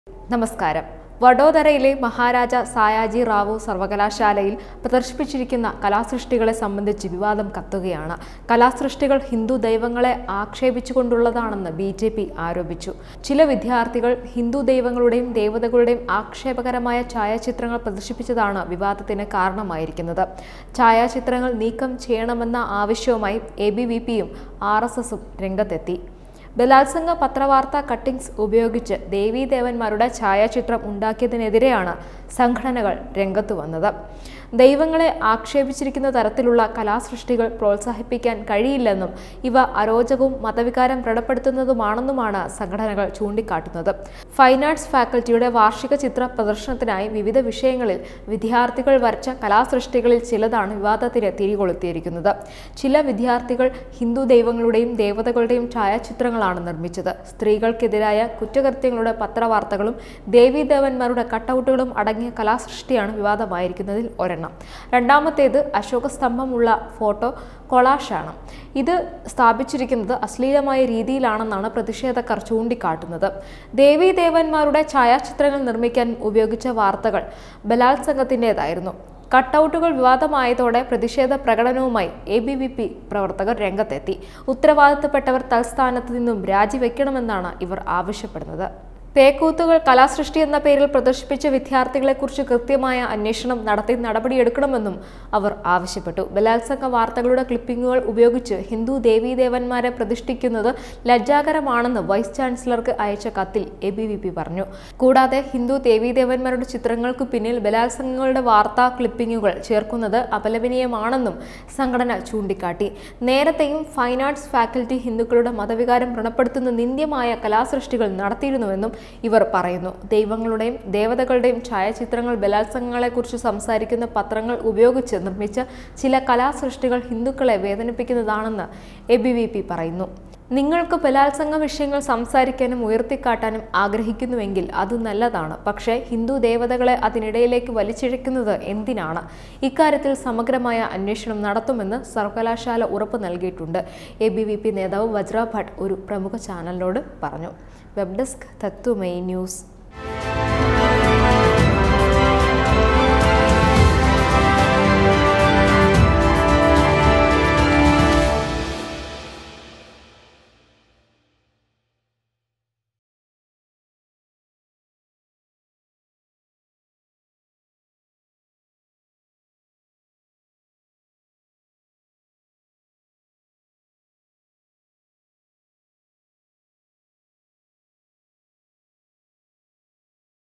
നമസ്കാരം വഡോദരയിലെ മഹാരാജ സായാജി റാവു സർവകലാശാലയിൽ പ്രദർശിപ്പിച്ചിരിക്കുന്ന കലാസൃഷ്ടികളെ സംബന്ധിച്ച് വിവാദം കത്തുകയാണ് കലാസൃഷ്ടികൾ ഹിന്ദു ദൈവങ്ങളെ ആക്ഷേപിച്ചുകൊണ്ടുള്ളതാണെന്ന് ബി ജെ പി ആരോപിച്ചു ചില വിദ്യാർത്ഥികൾ ഹിന്ദു ദൈവങ്ങളുടെയും ദേവതകളുടെയും ആക്ഷേപകരമായ ഛായാചിത്രങ്ങൾ പ്രദർശിപ്പിച്ചതാണ് വിവാദത്തിന് കാരണമായിരിക്കുന്നത് ഛായാചിത്രങ്ങൾ നീക്കം ചെയ്യണമെന്ന ആവശ്യവുമായി എ ബി വി പിയും ആർ എസ് എസും രംഗത്തെത്തി ബലാത്സംഗ പത്രവാർത്താ കട്ടിംഗ്സ് ഉപയോഗിച്ച് ദേവീദേവന്മാരുടെ ഛായാചിത്രം ഉണ്ടാക്കിയതിനെതിരെയാണ് സംഘടനകൾ രംഗത്തു വന്നത് ദൈവങ്ങളെ ആക്ഷേപിച്ചിരിക്കുന്ന തരത്തിലുള്ള കലാസൃഷ്ടികൾ പ്രോത്സാഹിപ്പിക്കാൻ കഴിയില്ലെന്നും ഇവ അരോചകവും മതവികാരം വ്രണപ്പെടുത്തുന്നതുമാണെന്നുമാണ് സംഘടനകൾ ചൂണ്ടിക്കാട്ടുന്നത് ഫൈൻ ആർട്സ് ഫാക്കൽറ്റിയുടെ വാർഷിക ചിത്ര പ്രദർശനത്തിനായി വിവിധ വിഷയങ്ങളിൽ വിദ്യാർത്ഥികൾ വരച്ച കലാസൃഷ്ടികളിൽ ചിലതാണ് വിവാദത്തിന് തിരികൊളുത്തിയിരിക്കുന്നത് ചില വിദ്യാർത്ഥികൾ ഹിന്ദു ദൈവങ്ങളുടെയും ദേവതകളുടെയും ഛായാചിത്രങ്ങളാണ് നിർമ്മിച്ചത് സ്ത്രീകൾക്കെതിരായ കുറ്റകൃത്യങ്ങളുടെ പത്രവാർത്തകളും ദേവീദേവന്മാരുടെ കട്ടൗട്ടുകളും അടങ്ങിയ കലാസൃഷ്ടിയാണ് വിവാദമായിരിക്കുന്നതിൽ ഒരെണ്ണം രണ്ടാമത്തേത് അശോക സ്തംഭമുള്ള ഫോട്ടോ കൊളാഷാണ് ഇത് സ്ഥാപിച്ചിരിക്കുന്നത് അശ്ലീലമായ രീതിയിലാണെന്നാണ് പ്രതിഷേധക്കാർ ചൂണ്ടിക്കാട്ടുന്നത് ദേവീദേവന്മാരുടെ ഛായാചിത്രങ്ങൾ നിർമ്മിക്കാൻ ഉപയോഗിച്ച വാർത്തകൾ ബലാത്സംഗത്തിൻ്റെതായിരുന്നു കട്ടൗട്ടുകൾ വിവാദമായതോടെ പ്രതിഷേധ പ്രകടനവുമായി എ ബി വി പി പ്രവർത്തകർ രംഗത്തെത്തി ഉത്തരവാദിത്തപ്പെട്ടവർ തൽസ്ഥാനത്ത് നിന്നും രാജിവെക്കണമെന്നാണ് ഇവർ ആവശ്യപ്പെടുന്നത് പേക്കൂത്തുകൾ കലാസൃഷ്ടി എന്ന പേരിൽ പ്രദർശിപ്പിച്ച വിദ്യാർത്ഥികളെക്കുറിച്ച് കൃത്യമായ അന്വേഷണം നടത്തി നടപടിയെടുക്കണമെന്നും അവർ ആവശ്യപ്പെട്ടു ബലാത്സംഗ വാർത്തകളുടെ ക്ലിപ്പിംഗുകൾ ഉപയോഗിച്ച് ഹിന്ദു ദേവീദേവന്മാരെ പ്രതിഷ്ഠിക്കുന്നത് ലജ്ജാകരമാണെന്ന് വൈസ് ചാൻസലർക്ക് അയച്ച കത്തിൽ എ ബി വി പി പറഞ്ഞു കൂടാതെ ഹിന്ദു ദേവീദേവന്മാരുടെ ചിത്രങ്ങൾക്ക് പിന്നിൽ ബലാത്സംഗങ്ങളുടെ വാർത്താ ക്ലിപ്പിംഗുകൾ ചേർക്കുന്നത് അപലപനീയമാണെന്നും സംഘടന ചൂണ്ടിക്കാട്ടി നേരത്തെയും ഫൈൻ ആർട്സ് ഫാക്കൽറ്റി ഹിന്ദുക്കളുടെ മതവികാരം വ്രണപ്പെടുത്തുന്ന നിന്ദ്യമായ കലാസൃഷ്ടികൾ നടത്തിയിരുന്നുവെന്നും ഇവർ പറയുന്നു ദൈവങ്ങളുടെയും ദേവതകളുടെയും ഛായാചിത്രങ്ങൾ ബലാത്സംഗങ്ങളെക്കുറിച്ച് സംസാരിക്കുന്ന പത്രങ്ങൾ ഉപയോഗിച്ച് നിർമ്മിച്ച ചില കലാസൃഷ്ടികൾ ഹിന്ദുക്കളെ വേദനിപ്പിക്കുന്നതാണെന്ന് എ ബി വി പി പറയുന്നു നിങ്ങൾക്ക് ബലാത്സംഗ വിഷയങ്ങൾ സംസാരിക്കാനും ഉയർത്തിക്കാട്ടാനും ആഗ്രഹിക്കുന്നുവെങ്കിൽ അത് നല്ലതാണ് പക്ഷേ ഹിന്ദു ദേവതകളെ അതിനിടയിലേക്ക് വലിച്ചിഴക്കുന്നത് എന്തിനാണ് ഇക്കാര്യത്തിൽ സമഗ്രമായ അന്വേഷണം നടത്തുമെന്ന് സർവകലാശാല ഉറപ്പ് നൽകിയിട്ടുണ്ട് എ ബി വി പി നേതാവ് വജ്ര ഭട്ട് ഒരു പ്രമുഖ ചാനലിനോട് പറഞ്ഞു വെബ് ഡെസ്ക് തത്വമൈ ന്യൂസ്